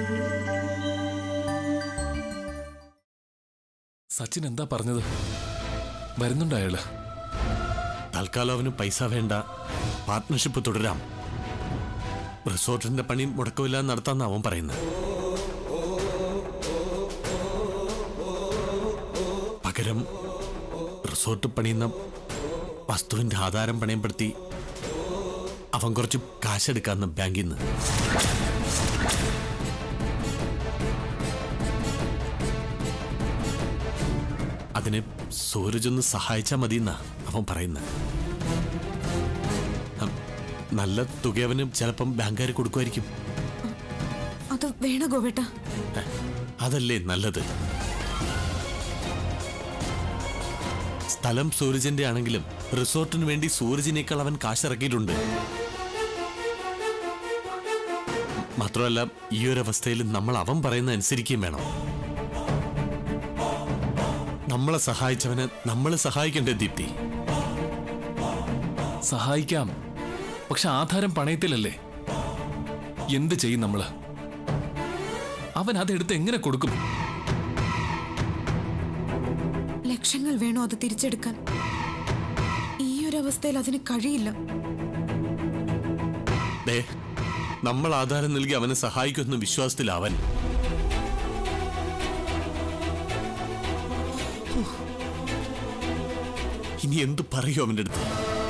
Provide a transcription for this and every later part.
സച്ചിൻ എന്താ പറഞ്ഞത് വരുന്നുണ്ടോ അയാള് തൽക്കാലം അവന് പൈസ വേണ്ട പാർട്ട്ണർഷിപ്പ് തുടരാം റിസോർട്ടിന്റെ പണി മുടക്കമില്ലാതെ നടത്താന്ന് അവൻ പറയുന്നത് പകരം റിസോർട്ട് പണിയുന്ന വസ്തുവിന്റെ ആധാരം പണയപ്പെടുത്തി അവൻ കുറച്ച് കാശെടുക്കാന്ന് ബാങ്കിൽ നിന്ന് അതിന് സൂരജ് ഒന്ന് സഹായിച്ചാൽ മതി എന്നാ അവൻ പറയുന്നത് ഹം, നല്ല തുക അവന് ചിലപ്പം ബാങ്കുകാർ കൊടുക്കുമായിരിക്കും അത് വേണ ഗോവേട്ട ഹെ, അതല്ലേ നല്ലത് സ്ഥലം സൂരജിന്റെ ആണെങ്കിലും റിസോർട്ടിന് വേണ്ടി സൂരജിനേക്കാൾ അവൻ കാശിറക്കിയിട്ടുണ്ട് മാത്രമല്ല ഈ ഒരു അവസ്ഥയിൽ നമ്മൾ അവൻ പറയുന്ന അനുസരിക്കുകയും വേണം നമ്മളെ സഹായിച്ചവനെ നമ്മൾ സഹായിക്കണ്ടേ ദീപ്തി സഹായിക്കാം പക്ഷെ ആധാരം പണയത്തിലല്ലേ എന്ത് ചെയ്യും നമ്മള് അവൻ അതെടുത്ത് എങ്ങനെ കൊടുക്കും ലക്ഷങ്ങൾ വേണോ അത് തിരിച്ചെടുക്കാൻ ഈ ഒരു അവസ്ഥയിൽ അതിന് കഴിയില്ല ദേ നമ്മൾ ആധാരം നൽകി അവനെ സഹായിക്കുന്ന വിശ്വാസത്തിൽ അവൻ ഇനി എന്തു പറയൂ അവന്റെ അടുത്ത്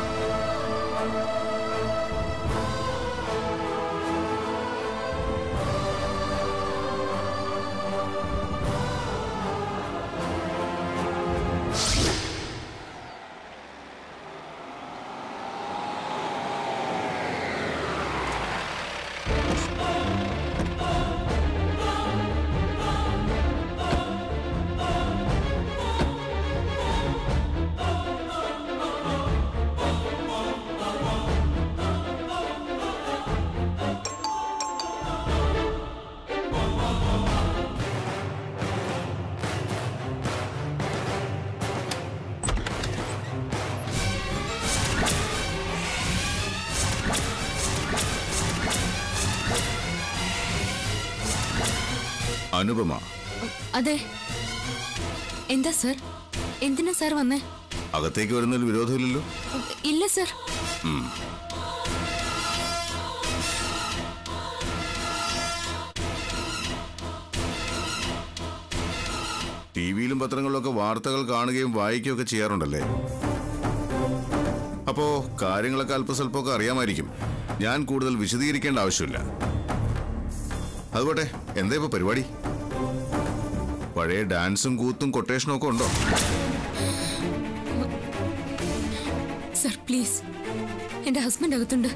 അനുപമ അതെ എന്താ സർ എന്തിനാ സാർ വന്നേ അകത്തേക്ക് വരുന്നതിൽ വിരോധമില്ലല്ലോ ഇല്ല സർ ടി വിയിലും പത്രങ്ങളിലൊക്കെ വാർത്തകൾ കാണുകയും വായിക്കുകയും ഒക്കെ ചെയ്യാറുണ്ടല്ലേ അപ്പോ കാര്യങ്ങളൊക്കെ അല്പസ്വല്പമൊക്കെ അറിയാമായിരിക്കും ഞാൻ കൂടുതൽ വിശദീകരിക്കേണ്ട ആവശ്യമില്ല അതുപോട്ടെ എന്താ ഇപ്പൊ പരിപാടി പഴയ ഡാൻസും കൂത്തും കൊട്ടേഷനും ഒക്കെ ഉണ്ടോ സർ പ്ലീസ് എന്റെ ഹസ്ബൻഡ് അകത്തുണ്ട്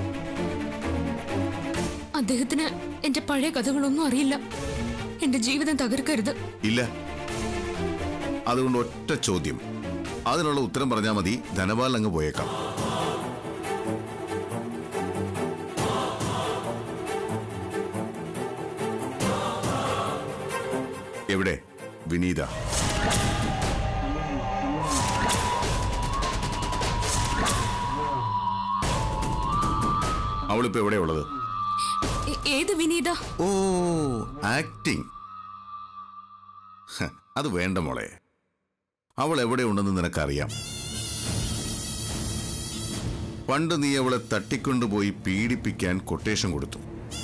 അദ്ദേഹത്തിന് എന്റെ പഴയ കഥകളൊന്നും അറിയില്ല എന്റെ ജീവിതം തകർക്കരുത് ഇല്ല അതുകൊണ്ട് ഒറ്റ ചോദ്യം അതിനുള്ള ഉത്തരം പറഞ്ഞാൽ മതി ധനപാൽ അങ്ങ് പോയേക്കാം എവിടെ വിനീത അവളിപ്പോ എവിടെയാ ഉള്ളത് എ- ഏത് വിനീത ഓ ആക്ടിങ് ഹ, അത് വേണ്ട മോളെ അവൾ എവിടെയുണ്ടെന്ന് നിനക്കറിയാം പണ്ട് നീ അവളെ തട്ടിക്കൊണ്ടുപോയി പീഡിപ്പിക്കാൻ കൊട്ടേഷൻ കൊടുത്തു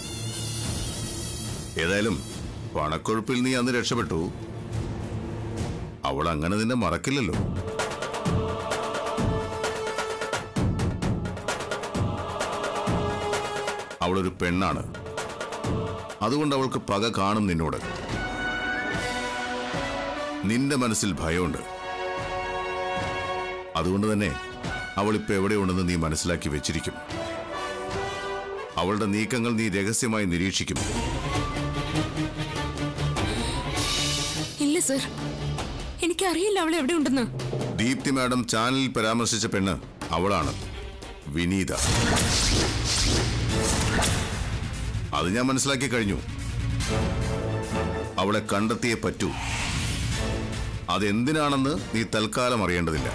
ഏതായാലും പണക്കൊഴുപ്പിൽ നീ അന്ന് രക്ഷപ്പെട്ടു അവൾ അങ്ങനെ നിന്നെ മറക്കില്ലല്ലോ അവളൊരു പെണ്ണാണ് അതുകൊണ്ട് അവൾക്ക് പക കാണും നിന്നോട് നിന്റെ മനസ്സിൽ ഭയമുണ്ട് അതുകൊണ്ട് തന്നെ അവൾ ഇപ്പൊ എവിടെയുണ്ടെന്ന് നീ മനസ്സിലാക്കി വെച്ചിരിക്കും അവളുടെ നീക്കങ്ങൾ നീ രഹസ്യമായി നിരീക്ഷിക്കും ഇല്ല സർ എനിക്കറിയില്ല അവൾ എവിടെ ഉണ്ടെന്ന് ദീപ്തി മാഡം ചാനലിൽ പരാമർശിച്ച പെണ്ണ് അവളാണ് വിനീത അത് ഞാൻ മനസ്സിലാക്കി കഴിഞ്ഞു അവളെ കണ്ടെത്തിയേ പറ്റൂ അതെന്തിനാണെന്ന് നീ തൽക്കാലം അറിയേണ്ടതില്ല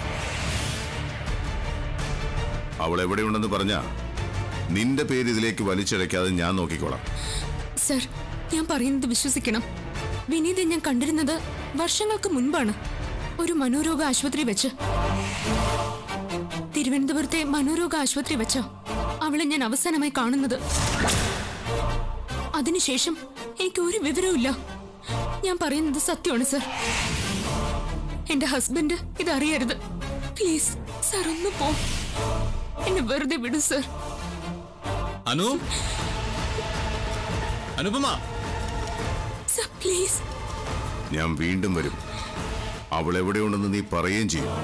അവൾ എവിടെയുണ്ടെന്ന് പറഞ്ഞ നിന്റെ പേര് ഇതിലേക്ക് വലിച്ചിഴയ്ക്കാതെ ഞാൻ നോക്കിക്കോളാം സർ ഞാൻ പറയുന്നത് വിശ്വസിക്കണം വിനീതെ ഞാൻ കണ്ടിരുന്നത് വർഷങ്ങൾക്ക് മുൻപാണ് ഒരു മനോരോഗ ആശുപത്രി വെച്ച് തിരുവനന്തപുരത്തെ മനോരോഗ ആശുപത്രി വെച്ച അവളെ ഞാൻ അവസാനമായി കാണുന്നത് അതിനുശേഷം എനിക്ക് ഒരു വിവരവുമില്ല ഞാൻ പറയുന്നത് സത്യമാണ് സർ എന്റെ ഹസ്ബൻഡ് ഇതറിയരുത് പ്ലീസ് സർ ഒന്ന് പോ എന്നെ വെറുതെ വിടൂ sir Anu Anupama sir please ഞാൻ വീണ്ടും വരും അവൾ എവിടെയുണ്ടെന്ന് നീ പറയുകയും ചെയ്യും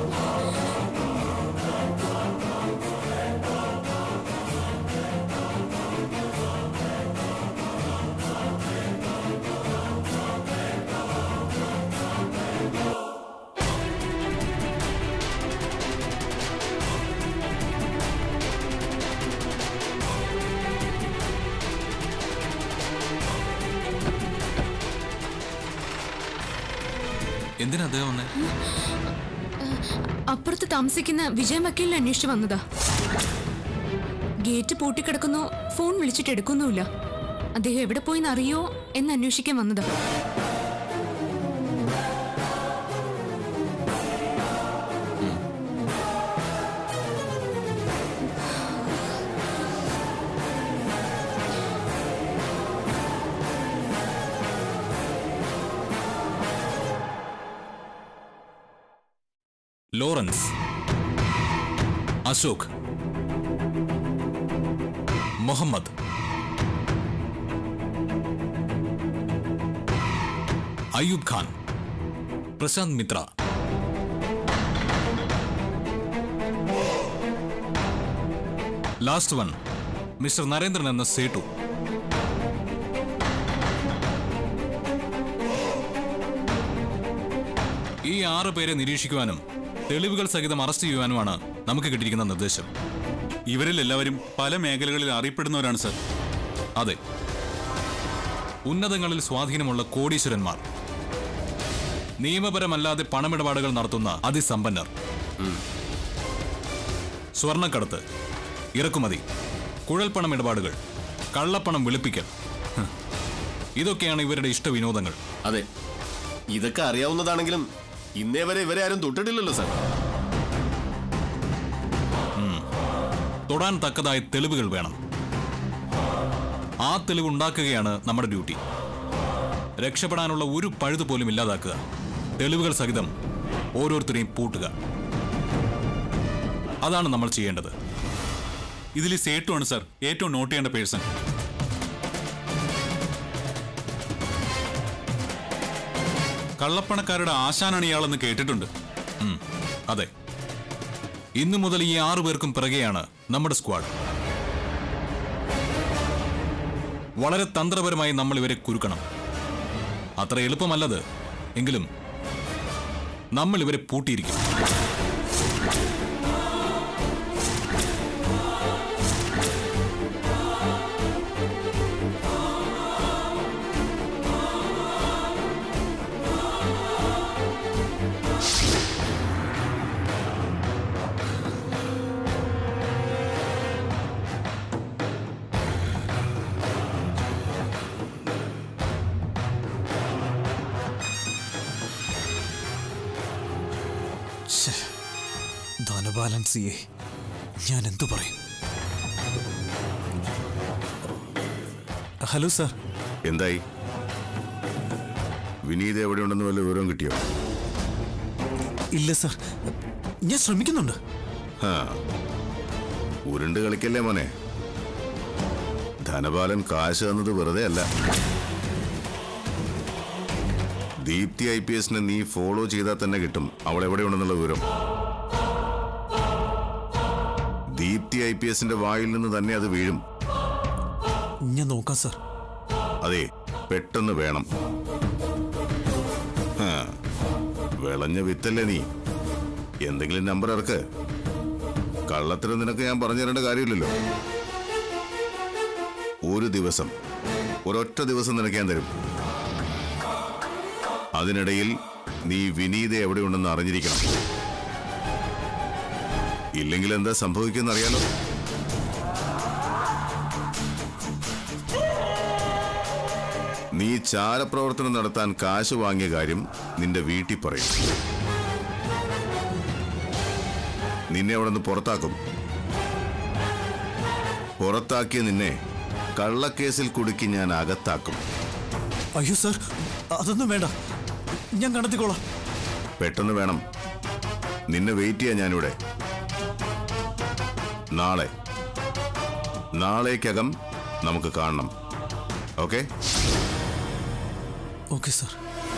എന്തിനാ അദ്ദേഹം വന്നേ അപ്പുറത്ത് താമസിക്കുന്ന വിജയ് വക്കീലിനെ അന്വേഷിച്ചു വന്നതാ ഗേറ്റ് പൂട്ടിക്കിടക്കുന്നു ഫോൺ വിളിച്ചിട്ട് എടുക്കുന്നുമില്ല അദ്ദേഹം എവിടെ പോയിന്ന് അറിയോ എന്ന് അന്വേഷിക്കാൻ വന്നതാ Lawrence Ashok Muhammad Ayyub Khan Prashant Mitra last one mister Narendran എന്ന സേട്ടു ഈ ആറ് പേരെ നിരീക്ഷിക്കുവാനും തെളിവുകൾ സഹിതം അറസ്റ്റ് ചെയ്യുവാനുമാണ് നമുക്ക് കിട്ടിയിരിക്കുന്ന നിർദ്ദേശം ഇവരിൽ എല്ലാവരും പല മേഖലകളിൽ അറിയപ്പെടുന്നവരാണ് സർ അതെ ഉന്നതങ്ങളിൽ സ്വാധീനമുള്ള കോടീശ്വരന്മാർ നിയമപരമല്ലാതെ പണമിടപാടുകൾ നടത്തുന്ന അതിസമ്പന്നർ സ്വർണ്ണക്കടത്ത് ഇറക്കുമതി കുഴൽപ്പണം ഇടപാടുകൾ കള്ളപ്പണം വെളുപ്പിക്കൽ ഹ്. ഇതൊക്കെയാണ് ഇവരുടെ ഇഷ്ടവിനോദങ്ങൾ അതെ ഇതൊക്കെ അറിയാവുന്നതാണെങ്കിലും ഇന്നേ വരെ ഇവരെ ആരും തൊട്ടിട്ടില്ലല്ലോ സാർ തൊടാൻ തക്കതായ തെളിവുകൾ വേണം ആ തെളിവ് ഉണ്ടാക്കുകയാണ് നമ്മുടെ ഡ്യൂട്ടി രക്ഷപ്പെടാനുള്ള ഒരു പഴുത് പോലും ഇല്ലാതാക്കുക തെളിവുകൾ സഹിതം ഓരോരുത്തരെയും പൂട്ടുക അതാണ് നമ്മൾ ചെയ്യേണ്ടത് ഇതിൽ സേട്ടുവാണ് സർ ഏറ്റവും നോട്ട് ചെയ്യേണ്ട പേഴ്സൺ കള്ളപ്പണക്കാരുടെ ആശാനാണ് ഇയാളെന്ന് കേട്ടിട്ടുണ്ട് ഉം, അതെ ഇന്നു മുതൽ ഈ ആറു പേർക്കും പിറകെയാണ് നമ്മുടെ സ്ക്വാഡ് വളരെ തന്ത്രപരമായി നമ്മൾ ഇവരെ കുരുക്കണം അത്ര എളുപ്പമല്ലത് എങ്കിലും നമ്മൾ ഇവരെ പൂട്ടിയിരിക്കും ധനബാലൻ സിയെ ഞാൻ എന്തു പറയും ഹലോ സാർ എന്തായി വിനീത് എവിടെയുണ്ടെന്ന് വല്ല വിവരം കിട്ടിയോ ഇല്ല സാർ ഞാൻ ശ്രമിക്കുന്നുണ്ട് ഹാ. ഉരുണ്ട് കളിക്കല്ലേ മോനെ ധനപാലൻ കാശ് തന്നത് വെറുതെ അല്ല ദീപ്തി ഐ പി എസിനെ നീ ഫോളോ ചെയ്താൽ തന്നെ കിട്ടും അവൾ എവിടെയുണ്ടെന്നുള്ള വിവരം ദീപ്തി ഐ പി എസിന്റെ വായിൽ നിന്ന് തന്നെ അത് വീഴും ഞാൻ നോക്കാം സാർ അതെ പെട്ടെന്ന് വേണം ഹാ. വിളഞ്ഞ വിത്തല്ലേ നീ എന്തെങ്കിലും നമ്പർ ഇറക്ക് കള്ളത്തിന് നിനക്ക് ഞാൻ പറഞ്ഞു തരേണ്ട കാര്യമില്ലല്ലോ ഒരു ദിവസം ഒരൊറ്റ ദിവസം നിനക്ക് ഞാൻ തരും അതിനിടയിൽ നീ വിനീത എവിടെയുണ്ടെന്ന് അറിഞ്ഞിരിക്കണം ഇല്ലെങ്കിൽ എന്താ സംഭവിക്കുന്ന അറിയാലോ നീ ചാരപ്രവർത്തനം നടത്താൻ കാശ് വാങ്ങിയ കാര്യം നിന്റെ വീട്ടിൽ പറയും നിന്നെ അവിടെ നിന്ന് പുറത്താക്കും പുറത്താക്കിയ നിന്നെ കള്ളക്കേസിൽ കുടുക്കി ഞാൻ അകത്താക്കും അയ്യോ സാർ അതൊന്നും വേണ്ട ഞാൻ കണ്ടെത്തിക്കോളാം പെട്ടെന്ന് വേണം നിന്നെ വെയിറ്റ് ചെയ്യാൻ ഞാനിവിടെ നാളെ നാളേക്കകം നമുക്ക് കാണണം ഓക്കെ ഓക്കെ സാർ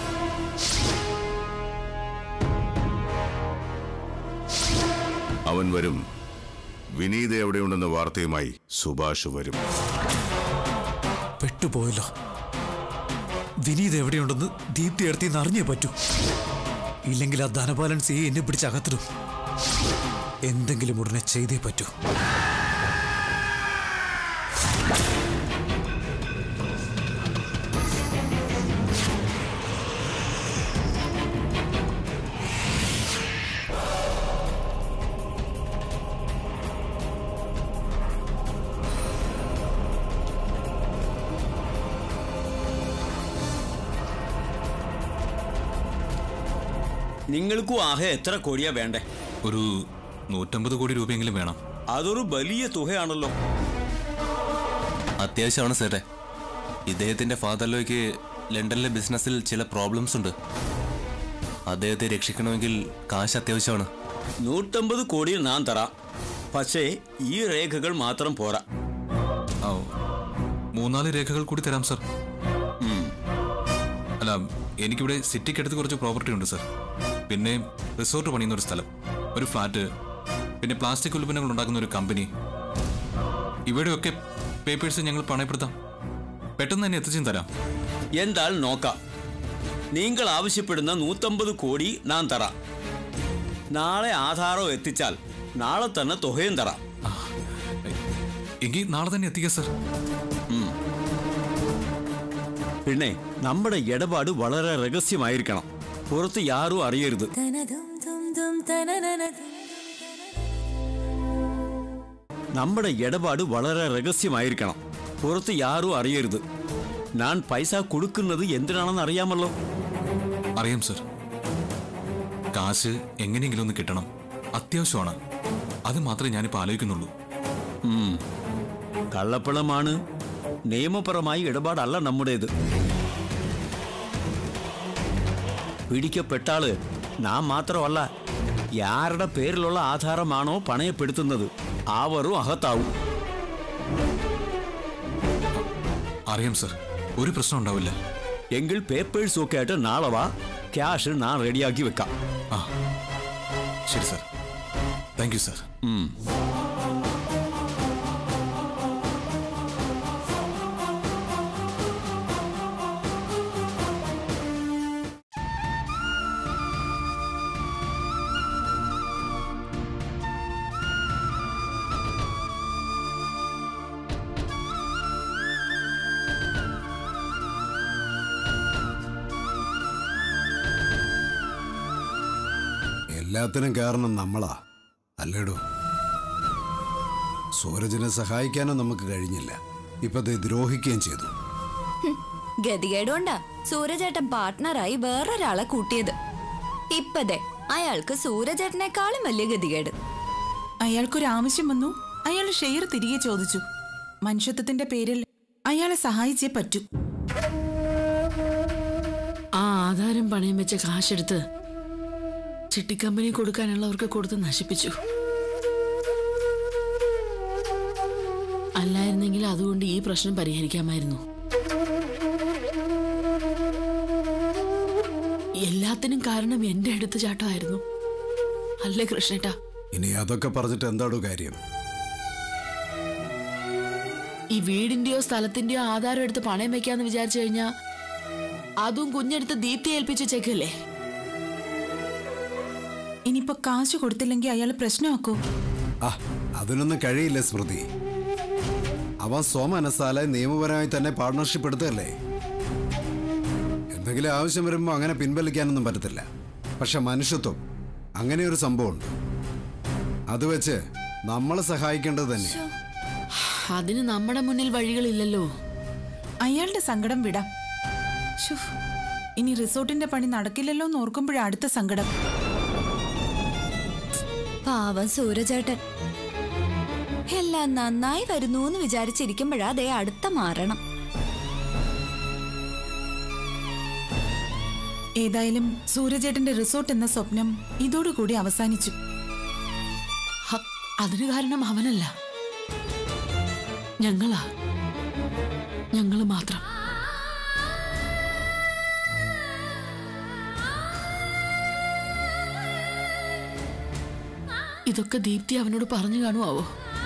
അവൻ വരും വിനീത് എവിടെയുണ്ടെന്ന വാർത്തയുമായി സുഭാഷ് വരും പെട്ടുപോയല്ലോ വിനീത് എവിടെയുണ്ടെന്ന് ദീപ്തി അടുത്ത് അറിഞ്ഞേ പറ്റൂ ഇല്ലെങ്കിൽ ആ ധനപാലൻ സി എന്നെ പിടിച്ച് അകത്തിടും എന്തെങ്കിലും ഉടനെ ചെയ്തേ പറ്റൂ നിങ്ങൾക്കും ആകെ എത്ര കോടിയാ വേണ്ടേ ഒരു നൂറ്റമ്പത് കോടി രൂപയെങ്കിലും വേണം അതൊരു വലിയ തുകയാണല്ലോ അത്യാവശ്യമാണ് സാറേ ഇദ്ദേഹത്തിന്റെ ഫാദറിലേക്ക് ലണ്ടനിലെ ബിസിനസ്സിൽ ചില പ്രോബ്ലംസ് ഉണ്ട് അദ്ദേഹത്തെ രക്ഷിക്കണമെങ്കിൽ കാശ് അത്യാവശ്യമാണ് നൂറ്റമ്പത് കോടി ഞാൻ തരാം പക്ഷേ ഈ രേഖകൾ മാത്രം പോരാ ആ മൂന്നാല് രേഖകൾ കൂടി തരാം സർ അല്ല എനിക്കിവിടെ സിറ്റിക്കടുത്ത് കുറച്ച് പ്രോപ്പർട്ടി ഉണ്ട് സർ പിന്നെ റിസോർട്ട് പണിയുന്ന ഒരു സ്ഥലം ഒരു ഫ്ലാറ്റ് പിന്നെ പ്ലാസ്റ്റിക് ഉൽപ്പന്നങ്ങൾ ഉണ്ടാക്കുന്ന ഒരു കമ്പനി ഇവിടെയൊക്കെ പേപ്പേഴ്സ് ഞങ്ങൾ പണയപ്പെടുത്താം പെട്ടെന്ന് തന്നെ എത്തിച്ചും തരാം എന്താൽ നോക്കാം നിങ്ങൾ ആവശ്യപ്പെടുന്ന നൂറ്റമ്പത് കോടി ഞാൻ തരാം നാളെ ആധാരം എത്തിച്ചാൽ നാളെ തന്നെ തുകയും തരാം എങ്കിൽ നാളെ തന്നെ എത്തിക്കാം സർ പിന്നെ നമ്മുടെ ഇടപാട് വളരെ രഹസ്യമായിരിക്കണം പുറത്ത് യാരും അറിയരുത് നമ്മുടെ ഇടപാട് വളരെ രഹസ്യമായിരിക്കണം പുറത്ത് യാരും അറിയരുത് ഞാൻ പൈസ കൊടുക്കുന്നത് എന്തിനാണെന്ന് അറിയാമല്ലോ അറിയാം സർ കാശ് എങ്ങനെയെങ്കിലും ഒന്ന് കിട്ടണം അത്യാവശ്യമാണ് അത് മാത്രമേ ഞാനിപ്പോൾ ആലോചിക്കുന്നുള്ളൂ ഉം. കള്ളപ്പണമാണ് നിയമപരമായി ഇടപാടല്ല നമ്മുടേത് പിടിക്കപ്പെട്ടാള് നാം മാത്രമല്ല യാരുടെ പേരിലുള്ള ആധാരമാണോ പണയപ്പെടുത്തുന്നത് അവരും അകത്താവും അറിയാം സർ ഒരു പ്രശ്നം ഉണ്ടാവില്ല എങ്കിൽ പേപ്പേഴ്സ് ഒക്കെ ആയിട്ട് നാളെ വാ ക്യാഷ് ഞാൻ റെഡിയാക്കി വെക്കാം ആ ശരി സർ താങ്ക് യു സർ ഉം. എല്ലാത്തിനും കാരണം നമ്മളാ അല്ലേടോ സൂരജിനെ സഹായിക്കാനും നമുക്ക് കഴിഞ്ഞില്ല ഇപ്പൊ ദേ ദ്രോഹിക്കുകയും ചെയ്തു ഗതികേടുകൊണ്ടാ സൂരജേട്ടൻ പാർട്ട്ണറായി വേറൊരാളെ കൂട്ടിയത് ഇപ്പതെ അയാൾക്ക് സൂരജേട്ടനേക്കാളും വലിയ ഗതികേട് അയാൾക്കൊരു ആവശ്യം വന്നു അയാൾ ഷെയർ തിരികെ ചോദിച്ചു മനുഷ്യത്വത്തിന്റെ പേരിൽ അയാളെ സഹായിച്ചേ പറ്റൂ ആ ആധാരം പണയം വെച്ച കാശെടുത്ത് ചിട്ടിക്കമ്പനി കൊടുക്കാനുള്ളവർക്ക് കൊടുത്ത് നശിപ്പിച്ചു അല്ലായിരുന്നെങ്കിൽ അതുകൊണ്ട് ഈ പ്രശ്നം പരിഹരിക്കാമായിരുന്നു എല്ലാത്തിനും കാരണം എന്റെ എടുത്തുചാട്ടമായിരുന്നു അല്ലേ കൃഷ്ണേട്ടാ ഇനി അതൊക്കെ പറഞ്ഞിട്ട് എന്താടോ കാര്യം ഈ വീടിന്റെയോ സ്ഥലത്തിന്റെയോ ആധാരം എടുത്ത് പണയം വെക്കാന്ന് വിചാരിച്ചു കഴിഞ്ഞാ അതും കുഞ്ഞെടുത്ത് ദീപ്തി ഏൽപ്പിച്ചു വെച്ചേക്കല്ലേ ഇനിയിപ്പോ കാശ് കൊടുത്തില്ലെങ്കിൽ അയാൾ പ്രശ്നമാക്കോ ആ അതിനൊന്നും കഴിയില്ല സ്മൃതി അവൻ സ്വമനസ്സാലെ നിയമപരമായി തന്നെ പാർട്ണർഷിപ്പ് എടുത്തതല്ലേ എന്തെങ്കിലും ആവശ്യം വരുമ്പോൾ അങ്ങനെ പിൻവലിക്കാനൊന്നും പറ്റത്തില്ല പക്ഷെ മനുഷ്യത്വം അങ്ങനെ ഒരു സംഭവമുണ്ട് അത് വെച്ച് നമ്മളെ സഹായിക്കേണ്ടത് തന്നെ അതിന് നമ്മുടെ മുന്നിൽ വഴികളില്ലല്ലോ അയാളുടെ സങ്കടം വിടാം ശ്ശോ, ഇനി റിസോർട്ടിന്റെ പണി നടക്കില്ലല്ലോ എന്ന് ഓർക്കുമ്പോഴാ അടുത്ത സങ്കടം പാവം സൂരജേട്ടൻ എല്ലാം നന്നായി വരുന്നു എന്ന് വിചാരിച്ചിരിക്കുമ്പോഴാ അതേ അടുത്ത മാറണം ഏതായാലും സൂരജേട്ടന്റെ റിസോർട്ട് എന്ന സ്വപ്നം ഇതോടുകൂടി അവസാനിച്ചു ഹ, അതിന് കാരണം അവനല്ല ഞങ്ങളാ ഞങ്ങള് മാത്രം ഇതൊക്കെ ദീപ്തി അവനോട് പറഞ്ഞു കാണുമാവോ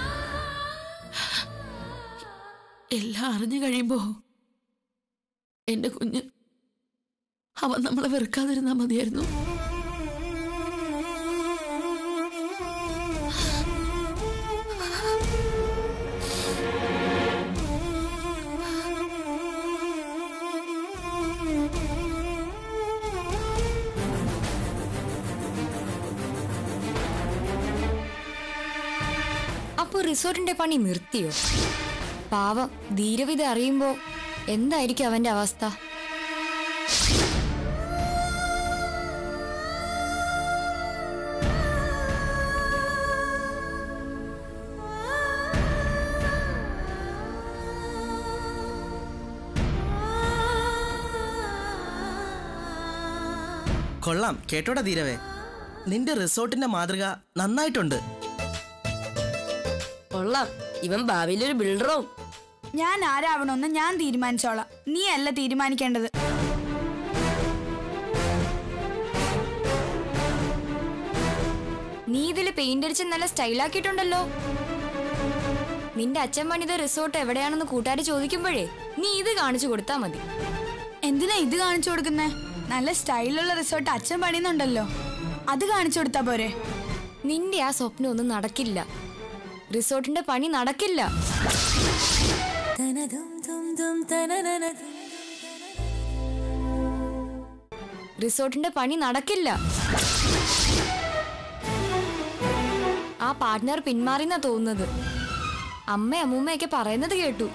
എല്ലാം അറിഞ്ഞു കഴിയുമ്പോ എന്റെ കുഞ്ഞ് അവൻ നമ്മളെ വെറുക്കാതിരുന്നാ മതിയായിരുന്നു അപ്പൊ റിസോർട്ടിന്റെ പണി നിർത്തിയോ പാവം ധീരവിധ അറിയുമ്പോ എന്തായിരിക്കും അവന്റെ അവസ്ഥ കൊള്ളാം കേട്ടോടാ ധീരവേ നിന്റെ റിസോർട്ടിന്റെ മാതൃക നന്നായിട്ടുണ്ട് കൊള്ളാം ഇവൻ ഭാവിയിൽ ഒരു ബിൽഡറാവും ഞാൻ ആരാവണമെന്ന് ഞാൻ തീരുമാനിച്ചോളാം നീ അല്ല തീരുമാനിക്കേണ്ടത് നീ ഇതില് പെയിന്റ് അടിച്ച് നല്ല സ്റ്റൈലാക്കിയിട്ടുണ്ടല്ലോ നിന്റെ അച്ഛൻ പണിത റിസോർട്ട് എവിടെയാണെന്ന് കൂട്ടുകാർ ചോദിക്കുമ്പോഴേ നീ ഇത് കാണിച്ചു കൊടുത്താ മതി എന്തിനാ ഇത് കാണിച്ചു കൊടുക്കുന്നേ നല്ല സ്റ്റൈലുള്ള റിസോർട്ട് അച്ഛൻ പണിയുന്നുണ്ടല്ലോ അത് കാണിച്ചു കൊടുത്താ പോരെ നിന്റെ ആ സ്വപ്നം ഒന്നും നടക്കില്ല റിസോർട്ടിന്റെ പണി നടക്കില്ല റിസോർട്ടിന്റെ പണി നടക്കില്ല ആ പാർട്ട്ണർ പിന്മാറിന്നാ തോന്നുന്നത് അമ്മ അമ്മൂമ്മയൊക്കെ പറയുന്നത് കേട്ടു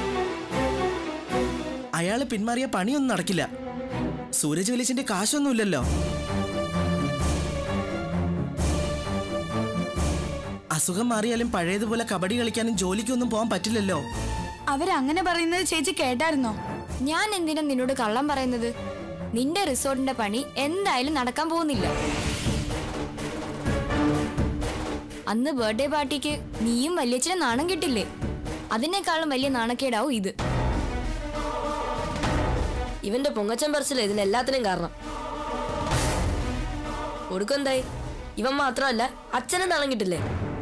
അയാള് പിന്മാറിയ പണിയൊന്നും നടക്കില്ല സൂരജ് വലിച്ചിന്റെ കാശൊന്നുമില്ലല്ലോ അസുഖം മാറിയാലും പഴയതുപോലെ കബഡി കളിക്കാനും ജോലിക്കൊന്നും പോകാൻ പറ്റില്ലല്ലോ അവരങ്ങനെ പറയുന്നത് ചേച്ചി കേട്ടായിരുന്നോ ഞാൻ എന്തിനാ നിന്നോട് കള്ളം പറയുന്നത് നിന്റെ റിസോർട്ടിന്റെ പണി എന്തായാലും നടക്കാൻ പോകുന്നില്ല അന്ന് ബർത്ത്ഡേ പാർട്ടിക്ക് നീയും വല്യച്ഛനെ നാണം കിട്ടില്ലേ അതിനേക്കാളും വലിയ നാണക്കേടാവും ഇത് ഇവന്റെ പൊങ്ങച്ചൻ പറച്ചില്ല ഇതിനെല്ലാത്തിനും കാരണം ഒടുക്കെന്തായി ഇവൻ മാത്രമല്ല അച്ഛനും നാണം കിട്ടില്ലേ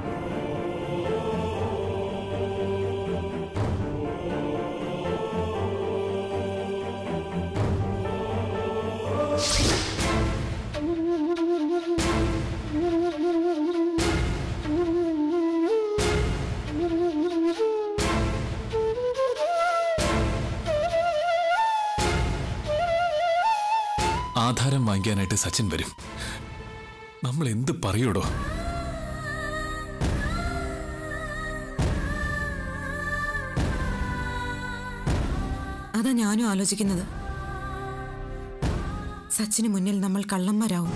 ആധാരം വാങ്ങിക്കാനായിട്ട് സച്ചിൻ വരും നമ്മൾ എന്ത് പറയൂടോ അതാ ഞാനും ആലോചിക്കുന്നത് സച്ചിന് മുന്നിൽ നമ്മൾ കള്ളന്മാരാവും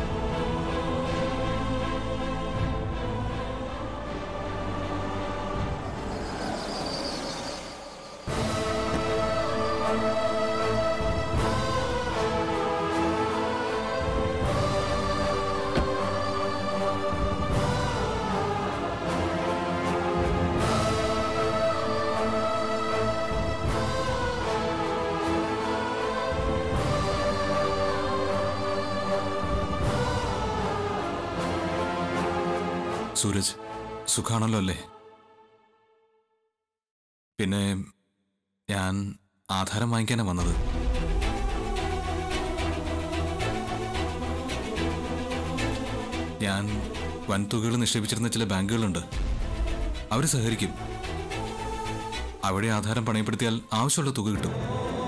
സൂരജ് സുഖാണല്ലോ അല്ലേ പിന്നെ ഞാൻ ആധാരം വാങ്ങിക്കാനാണ് വന്നത് ഞാൻ വൻതുകകൾ നിക്ഷേപിച്ചിരുന്ന ചില ബാങ്കുകളുണ്ട് അവർ സഹകരിക്കും അവിടെ ആധാരം പണയപ്പെടുത്തിയാൽ ആവശ്യമുള്ള തുക കിട്ടും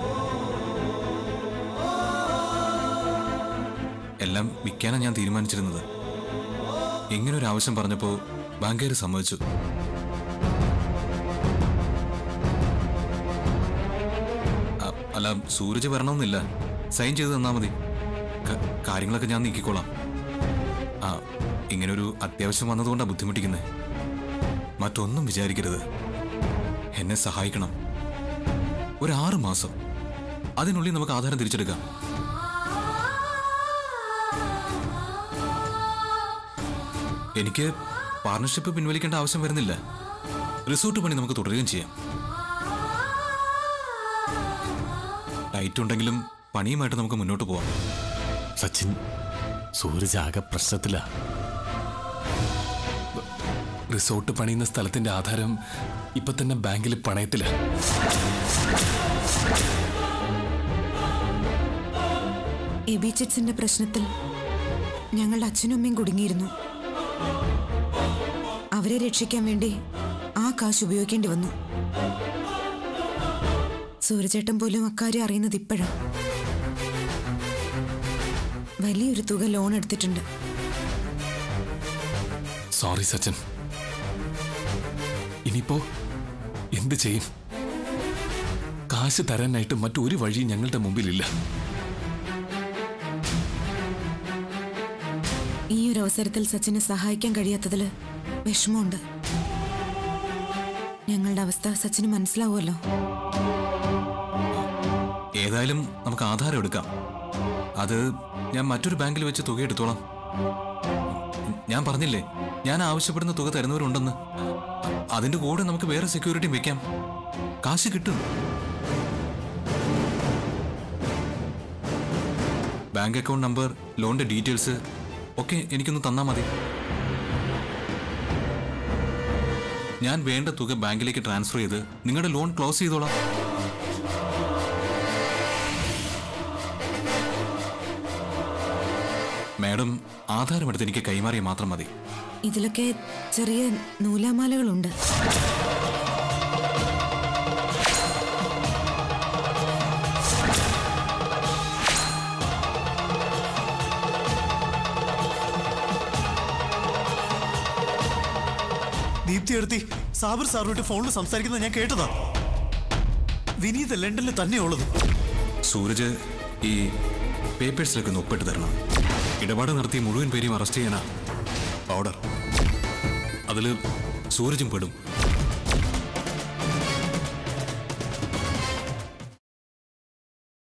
എല്ലാം വിൽക്കാനാണ് ഞാൻ തീരുമാനിച്ചിരുന്നത് ഇങ്ങനെ ഒരു ആവശ്യം പറഞ്ഞപ്പോൾ ബാങ്കുകാർ സമ്മതിച്ചു അ- അല്ല സൂരജ് വരണമെന്നില്ല സൈൻ ചെയ്ത് തന്നാ മതി ക- കാര്യങ്ങളൊക്കെ ഞാൻ നീക്കിക്കോളാം ആ ഇങ്ങനൊരു അത്യാവശ്യം വന്നതുകൊണ്ടാണ് ബുദ്ധിമുട്ടിക്കുന്നത് മറ്റൊന്നും വിചാരിക്കരുത് എന്നെ സഹായിക്കണം ഒരു ആറ് മാസം അതിനുള്ളിൽ നമുക്ക് ആധാരം തിരിച്ചെടുക്കാം എനിക്ക് പാർട്ണർഷിപ്പ് പിൻവലിക്കേണ്ട ആവശ്യം വരുന്നില്ല റിസോർട്ട് പണി നമുക്ക് തുടരുകയും ചെയ്യാം ടൈറ്റ് ഉണ്ടെങ്കിലും പണിയുമായിട്ട് നമുക്ക് മുന്നോട്ട് പോവാം സച്ചിൻ സൂരജ് ആകെ പ്രശ്നത്തിലാ റിസോർട്ട് പണിയുന്ന സ്ഥലത്തിന്റെ ആധാരം ഇപ്പൊ തന്നെ ബാങ്കിൽ പണയത്തില എബി ചിറ്റ്സിന്റെ പ്രശ്നത്തിൽ ഞങ്ങളുടെ അച്ഛനും അമ്മയും കുടുങ്ങിയിരുന്നു അവരെ രക്ഷിക്കാൻ വേണ്ടി ആ കാശ് ഉപയോഗിക്കേണ്ടി വന്നു സൂര്യചേട്ടൻ പോലും അക്കാര്യം അറിയുന്നത് ഇപ്പോഴാണ് വലിയൊരു തുക ലോൺ എടുത്തിട്ടുണ്ട് സോറി സച്ചിൻ ഇനിയിപ്പോ എന്ത് ചെയ്യും കാശ് തരാനായിട്ട് മറ്റൊരു വഴിയും ഞങ്ങളുടെ മുമ്പിലില്ല ഈ ഒരു അവസരത്തിൽ സച്ചിനെ സഹായിക്കാൻ കഴിയാത്തതിൽ വിഷമമുണ്ട് ഞങ്ങളുടെ അവസ്ഥ സച്ചിന് മനസ്സിലാവുമല്ലോ ഏതായാലും നമുക്ക് ആധാരം എടുക്കാം അത് ഞാൻ മറ്റൊരു ബാങ്കിൽ വെച്ച് തുക എടുത്തോളാം ഞാൻ പറഞ്ഞില്ലേ ഞാൻ ആവശ്യപ്പെടുന്ന തുക തരുന്നവരുണ്ടെന്ന് അതിന്റെ കൂടെ നമുക്ക് വേറെ സെക്യൂരിറ്റിയും വെക്കാം കാശ് കിട്ടും ബാങ്ക് അക്കൗണ്ട് നമ്പർ ലോണിന്റെ ഡീറ്റെയിൽസ് ഒക്കെ എനിക്കൊന്ന് തന്നാ മതി ഞാൻ വേണ്ട തുക ബാങ്കിലേക്ക് ട്രാൻസ്ഫർ ചെയ്ത് നിങ്ങളുടെ ലോൺ ക്ലോസ് ചെയ്തോളാം മാഡം ആധാരമെടുത്ത് എനിക്ക് കൈമാറിയ മാത്രം മതി ഇതിലൊക്കെ ചെറിയ നൂലാമാലകളുണ്ട് ദീപ്തി എടുത്തി സാബിർ സാറുമായിട്ട് ഫോണിൽ സംസാരിക്കുന്നത് ഞാൻ കേട്ടതാ വിനീത് ലണ്ടനിൽ തന്നെയുള്ളത് സൂരജ് ഈ പേപ്പേഴ്സിലൊക്കെ ഒന്ന് ഒപ്പിട്ട് തരണം ഇടപാട് നടത്തിയ മുഴുവൻ പേരെയും അറസ്റ്റ് ചെയ്യാനാ ഓർഡർ അതിൽ സൂരജും പെടും